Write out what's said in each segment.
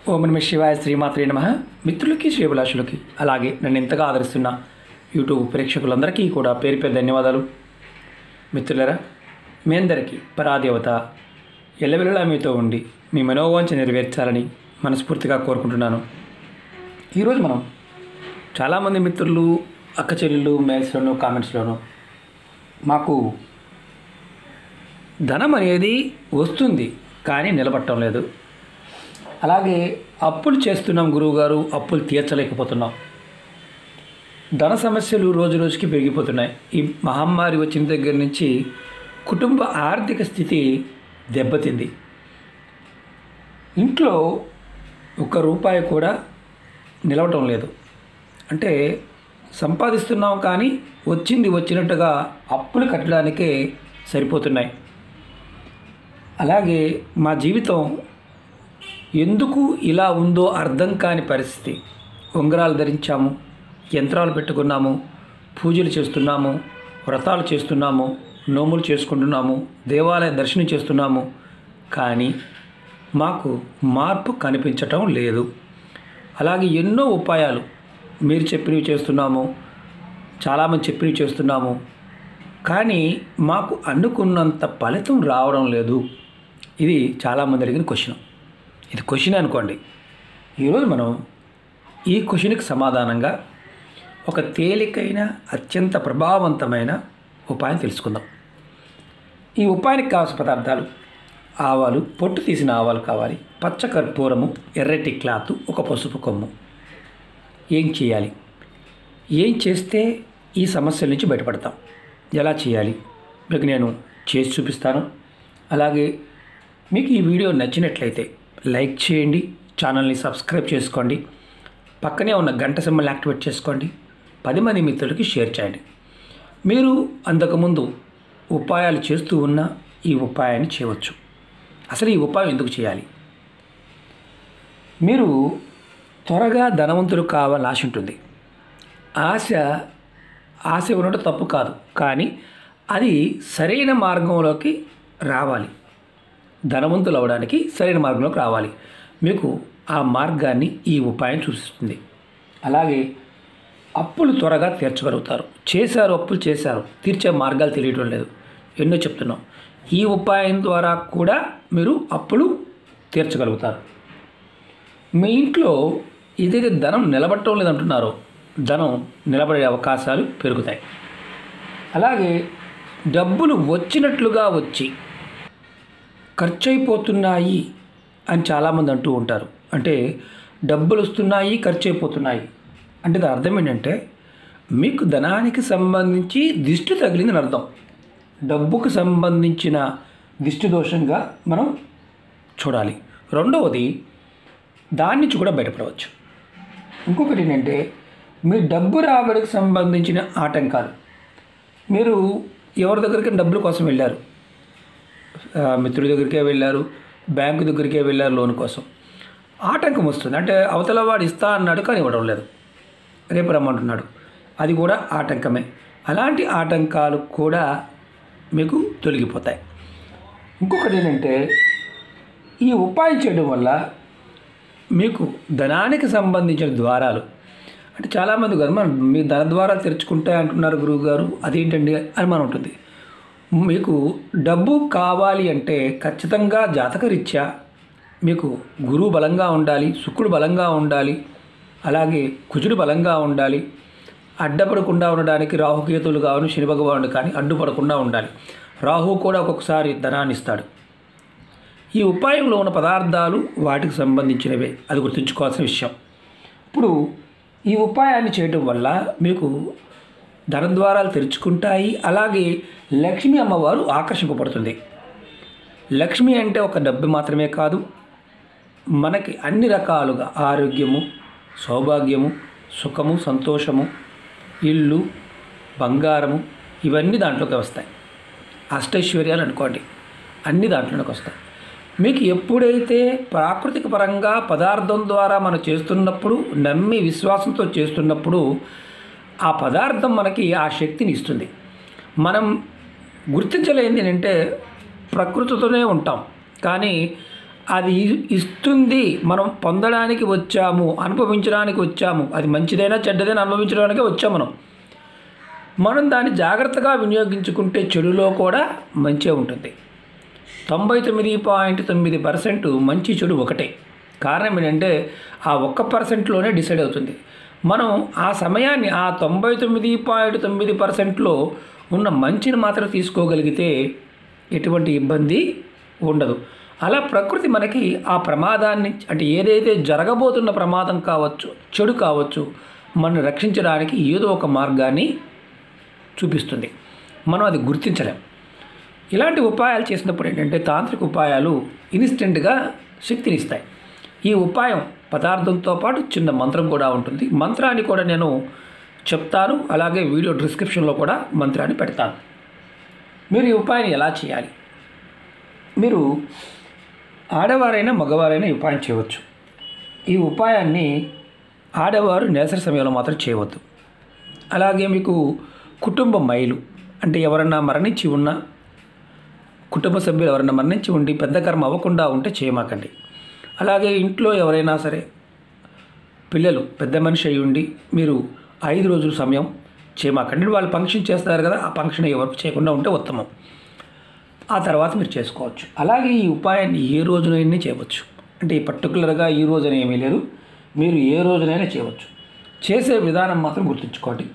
ఓం నమ శివాయ శ్రీమాత్రే నమ మిత్రులకి శ్రీభిలాషులకి అలాగే నన్ను ఎంతగా ఆదరిస్తున్న యూట్యూబ్ ప్రేక్షకులందరికీ కూడా పేరు పేరు ధన్యవాదాలు మిత్రులరా మీ అందరికీ పరాదేవత ఎల్లవెల్లలా మీతో ఉండి మీ మనోవాంఛ నెరవేర్చాలని మనస్ఫూర్తిగా కోరుకుంటున్నాను ఈరోజు మనం చాలామంది మిత్రులు అక్క చెల్లెళ్ళు మెయిల్స్లోనూ కామెంట్స్లోనూ మాకు ధనం అనేది వస్తుంది కానీ నిలబట్టడం లేదు అలాగే అప్పులు చేస్తున్నాం గురువుగారు అప్పులు తీర్చలేకపోతున్నాం ధన సమస్యలు రోజు రోజుకి పెరిగిపోతున్నాయి ఈ మహమ్మారి వచ్చిన దగ్గర నుంచి కుటుంబ ఆర్థిక స్థితి దెబ్బతింది ఇంట్లో ఒక్క రూపాయి కూడా నిలవటం లేదు అంటే సంపాదిస్తున్నాం కానీ వచ్చింది వచ్చినట్టుగా అప్పులు కట్టడానికే సరిపోతున్నాయి అలాగే మా జీవితం ఎందుకు ఇలా ఉందో అర్థం కాని పరిస్థితి ఉంగరాలు ధరించాము యంత్రాలు పెట్టుకున్నాము పూజలు చేస్తున్నాము వ్రతాలు చేస్తున్నాము నోములు చేసుకుంటున్నాము దేవాలయ దర్శనం చేస్తున్నాము కానీ మాకు మార్పు కనిపించటం లేదు అలాగే ఎన్నో ఉపాయాలు మీరు చెప్పినవి చేస్తున్నాము చాలామంది చెప్పినవి చేస్తున్నాము కానీ మాకు అనుకున్నంత ఫలితం రావడం లేదు ఇది చాలామంది అడిగిన క్వశ్చన్ ఇది క్వశ్చన్ అనుకోండి ఈరోజు మనం ఈ క్వశ్చన్కి సమాధానంగా ఒక తేలికైన అత్యంత ప్రభావవంతమైన ఉపాయం తెలుసుకుందాం ఈ ఉపాయానికి కావాల్సిన పదార్థాలు ఆవాలు పొట్టు తీసిన ఆవాలు కావాలి పచ్చ కర్పూరము ఎర్రటి క్లాత్ ఒక పసుపు కొమ్ము ఏం చేయాలి ఏం చేస్తే ఈ సమస్యల నుంచి బయటపడతాం ఎలా చేయాలి మీకు నేను చేసి చూపిస్తాను అలాగే మీకు ఈ వీడియో నచ్చినట్లయితే లైక్ చేయండి ఛానల్ని సబ్స్క్రైబ్ చేసుకోండి పక్కనే ఉన్న గంట సింబల్ని యాక్టివేట్ చేసుకోండి పది మంది మిత్రులకి షేర్ చేయండి మీరు అంతకుముందు ఉపాయాలు చేస్తూ ఉన్న ఈ ఉపాయాన్ని చేయవచ్చు అసలు ఈ ఉపాయం ఎందుకు చేయాలి మీరు త్వరగా ధనవంతులు కావాలని ఆశ ఉంటుంది ఆశ ఆశ ఉండటం తప్పు కాదు కానీ అది సరైన మార్గంలోకి రావాలి ధనవంతులు అవ్వడానికి సరైన మార్గంలోకి రావాలి మీకు ఆ మార్గాన్ని ఈ ఉపాయం చూపిస్తుంది అలాగే అప్పులు త్వరగా తీర్చగలుగుతారు చేశారు అప్పులు చేశారు తీర్చే మార్గాలు తెలియటం లేదు ఎన్నో చెప్తున్నాం ఈ ఉపాయం ద్వారా కూడా మీరు అప్పులు తీర్చగలుగుతారు మీ ఇంట్లో ఏదైతే ధనం నిలబట్టడం లేదంటున్నారో ధనం నిలబడే అవకాశాలు పెరుగుతాయి అలాగే డబ్బులు వచ్చినట్లుగా వచ్చి ఖర్చు అయిపోతున్నాయి అని చాలామంది అంటూ ఉంటారు అంటే డబ్బులు వస్తున్నాయి ఖర్చు అయిపోతున్నాయి అంటే దాని అర్థం ఏంటంటే మీకు ధనానికి సంబంధించి దిష్టి తగిలిందని అర్థం డబ్బుకు సంబంధించిన దిష్టి దోషంగా మనం చూడాలి రెండవది దాని నుంచి కూడా బయటపడవచ్చు ఇంకొకటి ఏంటంటే మీ డబ్బు రాబడికి సంబంధించిన ఆటంకాలు మీరు ఎవరి దగ్గరికి డబ్బుల కోసం వెళ్ళారు ఆ, మిత్రుడి దగ్గరికే వెళ్ళారు బ్యాంకు దగ్గరికే వెళ్ళారు లోన్ కోసం ఆటంకం వస్తుంది అంటే అవతల వాడు ఇస్తా అన్నాడు కానీ ఇవ్వడం లేదు రేపు రమ్మంటున్నాడు అది కూడా ఆటంకమే అలాంటి ఆటంకాలు కూడా మీకు తొలగిపోతాయి ఇంకొకటి ఏంటంటే ఈ ఉపాయం చేయడం వల్ల మీకు ధనానికి సంబంధించిన ద్వారాలు అంటే చాలామంది కదా మనం మీ ధన ద్వారాలు తెరుచుకుంటే అంటున్నారు గురువు గారు అదేంటండి అని మనం ఉంటుంది మీకు డబ్బు కావాలి అంటే ఖచ్చితంగా జాతకరీత్యా మీకు గురువు బలంగా ఉండాలి శుక్రుడు బలంగా ఉండాలి అలాగే కుజుడు బలంగా ఉండాలి అడ్డపడకుండా ఉండడానికి రాహుకేతువులు కావాలి శని భగవానుడు కానీ అడ్డుపడకుండా ఉండాలి రాహు కూడా ఒక్కొక్కసారి ధనాన్ని ఇస్తాడు ఈ ఉపాయంలో ఉన్న పదార్థాలు వాటికి సంబంధించినవే అది గుర్తుంచుకోవాల్సిన విషయం ఇప్పుడు ఈ ఉపాయాన్ని చేయడం వల్ల మీకు ధనద్వారాలు తెరుచుకుంటాయి అలాగే లక్ష్మీ అమ్మవారు ఆకర్షింపబడుతుంది లక్ష్మి అంటే ఒక డబ్బు మాత్రమే కాదు మనకి అన్ని రకాలుగా ఆరోగ్యము సౌభాగ్యము సుఖము సంతోషము ఇల్లు బంగారము ఇవన్నీ దాంట్లోకి వస్తాయి అష్టైశ్వర్యాలు అనుకోండి అన్ని దాంట్లోకి వస్తాయి మీకు ఎప్పుడైతే ప్రాకృతిక పరంగా పదార్థం ద్వారా మనం చేస్తున్నప్పుడు నమ్మి విశ్వాసంతో చేస్తున్నప్పుడు ఆ పదార్థం మనకి ఆ శక్తిని ఇస్తుంది మనం గుర్తించలేనిది ఏంటంటే ప్రకృతితోనే ఉంటాం కానీ అది ఇ- ఇస్తుంది మనం పొందడానికి వచ్చాము అనుభవించడానికి వచ్చాము అది మంచిదైనా చెడ్డదైనా అనుభవించడానికే వచ్చాము మనం మనం దాన్ని జాగ్రత్తగా వినియోగించుకుంటే చెడులో కూడా మంచే ఉంటుంది తొంభై తొమ్మిది పాయింట్ తొమ్మిది పర్సెంట్ మంచి చెడు ఒకటే కారణం ఏంటంటే ఆ ఒక్క పర్సెంట్లోనే డిసైడ్ అవుతుంది మనం ఆ సమయాన్ని ఆ తొంభై తొమ్మిది పాయింట్ తొమ్మిది పర్సెంట్లో ఉన్న మంచిని మాత్రం తీసుకోగలిగితే ఎటువంటి ఇబ్బంది ఉండదు అలా ప్రకృతి మనకి ఆ ప్రమాదాన్ని అంటే ఏదైతే జరగబోతున్న ప్రమాదం కావచ్చు చెడు కావచ్చు మనల్ని రక్షించడానికి ఏదో ఒక మార్గాన్ని చూపిస్తుంది మనం అది గుర్తించలేం ఇలాంటి ఉపాయాలు చేసినప్పుడు ఏంటంటే తాంత్రిక ఉపాయాలు ఇన్స్టెంట్గా శక్తిని ఇస్తాయి ఈ ఉపాయం పదార్థంతో పాటు చిన్న మంత్రం కూడా ఉంటుంది మంత్రాన్ని కూడా నేను చెప్తాను అలాగే వీడియో డిస్క్రిప్షన్లో కూడా మంత్రాన్ని పెడతాను మీరు ఈ ఉపాయాన్ని ఎలా చేయాలి మీరు ఆడవారైనా మగవారైనా ఈ ఉపాయం చేయవచ్చు ఈ ఉపాయాన్ని ఆడవారు నెలసరి సమయంలో మాత్రం చేయవద్దు అలాగే మీకు కుటుంబ మైలు అంటే ఎవరన్నా మరణించి ఉన్నా కుటుంబ సభ్యులు ఎవరైనా మరణించి ఉండి పెద్ద కర్మ అవ్వకుండా ఉంటే చేయమాకండి అలాగే ఇంట్లో ఎవరైనా సరే పిల్లలు పెద్ద మనిషి అయి ఉండి మీరు ఐదు రోజుల సమయం చేయమాకండి వాళ్ళు ఫంక్షన్ చేస్తారు కదా ఆ ఫంక్షన్ ఎవరికి చేయకుండా ఉంటే ఉత్తమం ఆ తర్వాత మీరు చేసుకోవచ్చు అలాగే ఈ ఉపాయాన్ని ఏ రోజునైనా చేయవచ్చు అంటే ఈ పర్టికులర్గా ఈ రోజున ఏమీ లేదు మీరు ఏ రోజునైనా చేయవచ్చు చేసే విధానం మాత్రం గుర్తుంచుకోండి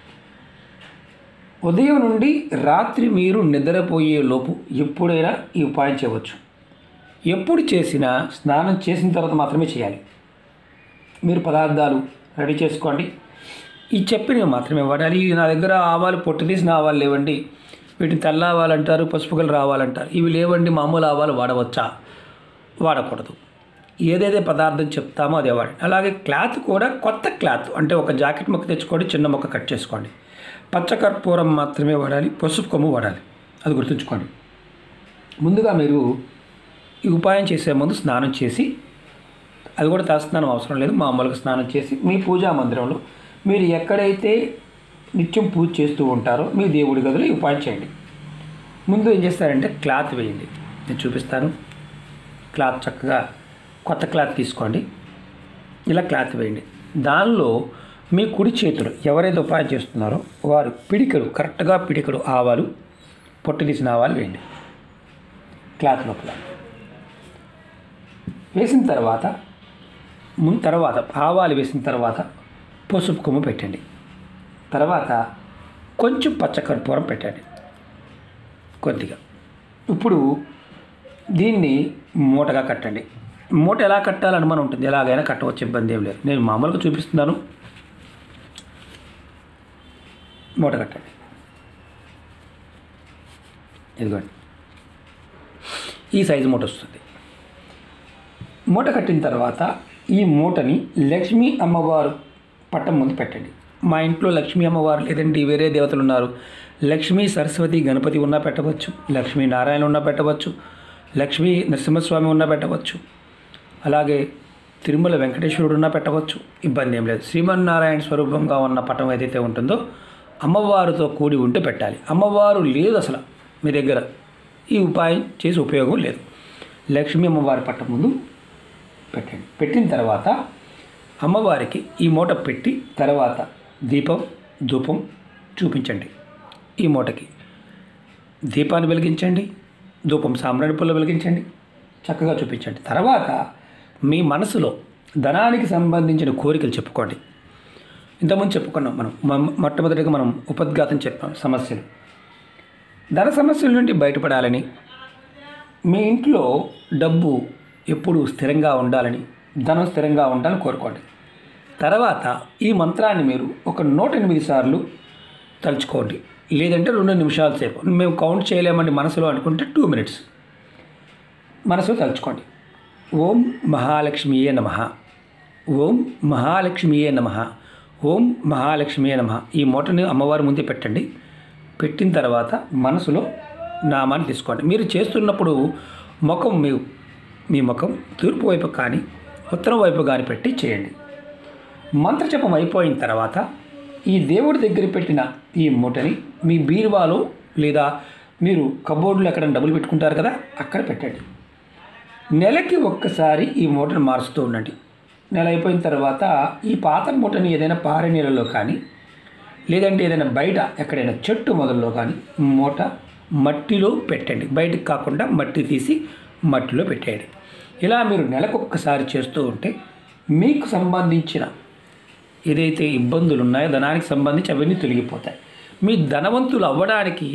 ఉదయం నుండి రాత్రి మీరు నిద్రపోయే లోపు ఎప్పుడైనా ఈ ఉపాయం చేయవచ్చు ఎప్పుడు చేసినా స్నానం చేసిన తర్వాత మాత్రమే చేయాలి మీరు పదార్థాలు రెడీ చేసుకోండి ఈ చెప్పినవి మాత్రమే వాడాలి ఇవి నా దగ్గర ఆవాలు పొట్టు తీసిన ఆవాలు లేవండి వీటిని తెల్ల ఆవాలు అంటారు పసుపు కలర్ ఆవాలంటారు ఇవి లేవండి మామూలు ఆవాలు వాడవచ్చా వాడకూడదు ఏదైతే పదార్థం చెప్తామో అదే వాడండి అలాగే క్లాత్ కూడా కొత్త క్లాత్ అంటే ఒక జాకెట్ మొక్క తెచ్చుకోండి చిన్న మొక్క కట్ చేసుకోండి పచ్చకర్పూరం మాత్రమే వాడాలి పసుపు కొమ్ము వాడాలి అది గుర్తుంచుకోండి ముందుగా మీరు ఈ ఉపాయం చేసే ముందు స్నానం చేసి అది కూడా తలస్నానం అవసరం లేదు మామూలుగా స్నానం చేసి మీ పూజా మందిరంలో మీరు ఎక్కడైతే నిత్యం పూజ చేస్తూ ఉంటారో మీ దేవుడి గదిలో ఈ ఉపాయం చేయండి ముందు ఏం చేస్తారంటే క్లాత్ వేయండి నేను చూపిస్తాను క్లాత్ చక్కగా కొత్త క్లాత్ తీసుకోండి ఇలా క్లాత్ వేయండి దానిలో మీ కుడి చేతులు ఎవరైతే ఉపాయం చేస్తున్నారో వారు పిడికలు కరెక్ట్గా పిడికలు ఆవాలు పొట్టు తీసిన ఆవాలు వేయండి క్లాత్ లోపల వేసిన తర్వాత ముందు తర్వాత ఆవాలు వేసిన తర్వాత పసుపు కొమ్ము పెట్టండి తర్వాత కొంచెం పచ్చకర్పూరం పెట్టండి కొద్దిగా ఇప్పుడు దీన్ని మూటగా కట్టండి మూట ఎలా కట్టాలని మనం ఉంటుంది ఎలాగైనా కట్టవచ్చు ఇబ్బంది ఏం లేదు నేను మామూలుగా చూపిస్తున్నాను మూట కట్టండి ఇదిగోండి ఈ సైజు మూట వస్తుంది మూట కట్టిన తర్వాత ఈ మూటని లక్ష్మీ అమ్మవారు పట్టం ముందు పెట్టండి మా ఇంట్లో లక్ష్మీ అమ్మవారు లేదంటే వేరే దేవతలు ఉన్నారు లక్ష్మీ సరస్వతి గణపతి ఉన్నా పెట్టవచ్చు లక్ష్మీ నారాయణ ఉన్నా పెట్టవచ్చు లక్ష్మీ నరసింహస్వామి ఉన్నా పెట్టవచ్చు అలాగే తిరుమల వెంకటేశ్వరుడు ఉన్నా పెట్టవచ్చు ఇబ్బంది ఏం లేదు శ్రీమన్నారాయణ స్వరూపంగా ఉన్న పటం ఏదైతే ఉంటుందో అమ్మవారితో కూడి ఉంటే పెట్టాలి అమ్మవారు లేదు అసలు మీ దగ్గర ఈ ఉపాయం చేసి ఉపయోగం లేదు లక్ష్మీ అమ్మవారి పట్టం ముందు పెట్టండి పెట్టిన తర్వాత అమ్మవారికి ఈ మూట పెట్టి తర్వాత దీపం ధూపం చూపించండి ఈ మూటకి దీపాన్ని వెలిగించండి ధూపం సాంబ్రాణి పుల్ల వెలిగించండి చక్కగా చూపించండి తర్వాత మీ మనసులో ధనానికి సంబంధించిన కోరికలు చెప్పుకోండి ఇంతకుముందు చెప్పుకున్నాం మనం మొ- మొట్టమొదటిగా మనం ఉపద్ఘాతం చెప్పాం సమస్యలు ధన సమస్యల నుండి బయటపడాలని మీ ఇంట్లో డబ్బు ఎప్పుడు స్థిరంగా ఉండాలని ధనం స్థిరంగా ఉండాలని కోరుకోండి తర్వాత ఈ మంత్రాన్ని మీరు ఒక నూట ఎనిమిది సార్లు తలుచుకోండి లేదంటే రెండు నిమిషాల సేపు మేము కౌంట్ చేయలేమండి మనసులో అనుకుంటే టూ మినిట్స్ మనసులో తలుచుకోండి ఓం మహాలక్ష్మియే నమ ఓం మహాలక్ష్మియే నమ ఓం మహాలక్ష్మియే నమ ఈ మూటని అమ్మవారి ముందే పెట్టండి పెట్టిన తర్వాత మనసులో నామాన్ని తీసుకోండి మీరు చేస్తున్నప్పుడు ముఖం మీ మీ ముఖం తూర్పు వైపు కానీ ఉత్తరం వైపు కానీ పెట్టి చేయండి మంత్రజపం అయిపోయిన తర్వాత ఈ దేవుడి దగ్గర పెట్టిన ఈ మూటని మీ బీరువాలో లేదా మీరు కబోర్డులో ఎక్కడ డబ్బులు పెట్టుకుంటారు కదా అక్కడ పెట్టండి నెలకి ఒక్కసారి ఈ మూటను మారుస్తూ ఉండండి నెల అయిపోయిన తర్వాత ఈ పాత మూటని ఏదైనా పారే నీళ్ళలో కానీ లేదంటే ఏదైనా బయట ఎక్కడైనా చెట్టు మొదల్లో కానీ మూట మట్టిలో పెట్టండి బయటకు కాకుండా మట్టి తీసి మట్టిలో పెట్టేయండి ఇలా మీరు నెలకొక్కసారి చేస్తూ ఉంటే మీకు సంబంధించిన ఏదైతే ఇబ్బందులు ఉన్నాయో ధనానికి సంబంధించి అవన్నీ తొలగిపోతాయి మీ ధనవంతులు అవ్వడానికి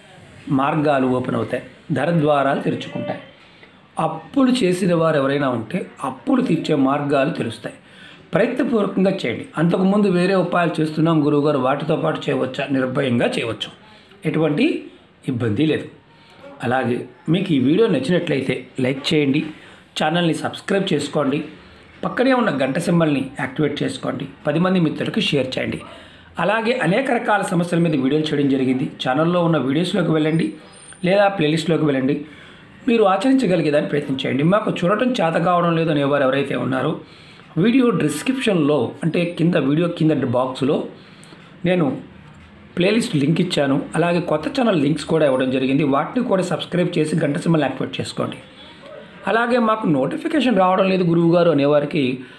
మార్గాలు ఓపెన్ అవుతాయి ధర ద్వారాలు తెరుచుకుంటాయి అప్పులు చేసిన వారు ఎవరైనా ఉంటే అప్పులు తీర్చే మార్గాలు తెలుస్తాయి ప్రయత్నపూర్వకంగా చేయండి అంతకుముందు వేరే ఉపాయాలు చేస్తున్నాం గురువుగారు వాటితో పాటు చేయవచ్చా నిర్భయంగా చేయవచ్చు ఎటువంటి ఇబ్బంది లేదు అలాగే మీకు ఈ వీడియో నచ్చినట్లయితే లైక్ చేయండి ఛానల్ని సబ్స్క్రైబ్ చేసుకోండి పక్కనే ఉన్న గంట సింబల్ని యాక్టివేట్ చేసుకోండి పది మంది మిత్రులకు షేర్ చేయండి అలాగే అనేక రకాల సమస్యల మీద వీడియోలు చేయడం జరిగింది ఛానల్లో ఉన్న వీడియోస్లోకి వెళ్ళండి లేదా ప్లేలిస్ట్లోకి వెళ్ళండి మీరు ఆచరించగలిగేదాన్ని ప్రయత్నించండి మాకు చూడటం చేత కావడం లేదు అనేవారు ఎవరైతే ఉన్నారో వీడియో డిస్క్రిప్షన్లో అంటే కింద వీడియో కింద బాక్స్లో నేను ప్లేలిస్ట్ లింక్ ఇచ్చాను అలాగే కొత్త ఛానల్ లింక్స్ కూడా ఇవ్వడం జరిగింది వాటిని కూడా సబ్స్క్రైబ్ చేసి గంట సింబల్ యాక్టివేట్ చేసుకోండి అలాగే మాకు నోటిఫికేషన్ రావడం లేదు గురువుగారు అనేవారికి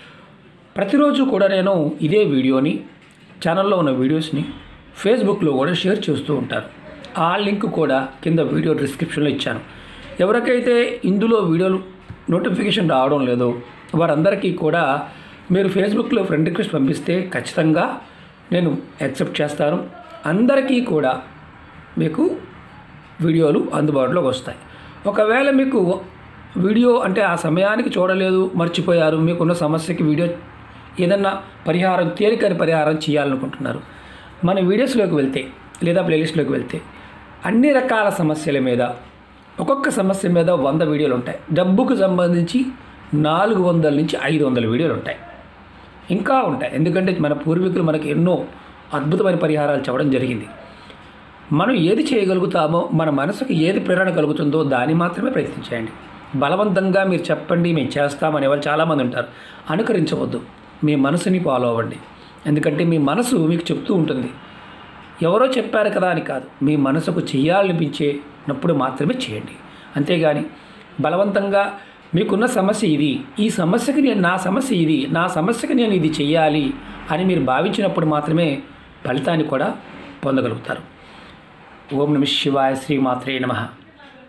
ప్రతిరోజు కూడా నేను ఇదే వీడియోని ఛానల్లో ఉన్న వీడియోస్ని ఫేస్బుక్లో కూడా షేర్ చేస్తూ ఉంటాను ఆ లింక్ కూడా కింద వీడియో డిస్క్రిప్షన్లో ఇచ్చాను ఎవరికైతే ఇందులో వీడియోలు నోటిఫికేషన్ రావడం లేదో వారందరికీ కూడా మీరు ఫేస్బుక్లో ఫ్రెండ్ రిక్వెస్ట్ పంపిస్తే ఖచ్చితంగా నేను యాక్సెప్ట్ చేస్తాను అందరికీ కూడా మీకు వీడియోలు అందుబాటులోకి వస్తాయి ఒకవేళ మీకు వీడియో అంటే ఆ సమయానికి చూడలేదు మర్చిపోయారు మీకున్న సమస్యకి వీడియో ఏదన్నా పరిహారం తేలికని పరిహారం చేయాలనుకుంటున్నారు మన వీడియోస్లోకి వెళ్తే లేదా ప్లేలిస్ట్లోకి వెళ్తే అన్ని రకాల సమస్యల మీద ఒక్కొక్క సమస్య మీద వంద వీడియోలు ఉంటాయి డబ్బుకు సంబంధించి నాలుగు వందల నుంచి ఐదు వందల వీడియోలు ఉంటాయి ఇంకా ఉంటాయి ఎందుకంటే మన పూర్వీకులు మనకి ఎన్నో అద్భుతమైన పరిహారాలు చెప్పడం జరిగింది మనం ఏది చేయగలుగుతామో మన మనసుకు ఏది ప్రేరణ కలుగుతుందో దాన్ని మాత్రమే ప్రయత్నించేయండి బలవంతంగా మీరు చెప్పండి మేము చేస్తామనే వాళ్ళు చాలామంది ఉంటారు అనుకరించవద్దు మీ మనసుని ఫాలో అవ్వండి ఎందుకంటే మీ మనసు మీకు చెప్తూ ఉంటుంది ఎవరో చెప్పారు కదా అని కాదు మీ మనసుకు చేయాలనిపించేటప్పుడు మాత్రమే చేయండి అంతేగాని బలవంతంగా మీకున్న సమస్య ఇది ఈ సమస్యకి నేను నా సమస్య ఇది నా సమస్యకి నేను ఇది చెయ్యాలి అని మీరు భావించినప్పుడు మాత్రమే ఫలితాన్ని కూడా పొందగలుగుతారు ఓం నమ శివాయ శ్రీమాత్రే నమః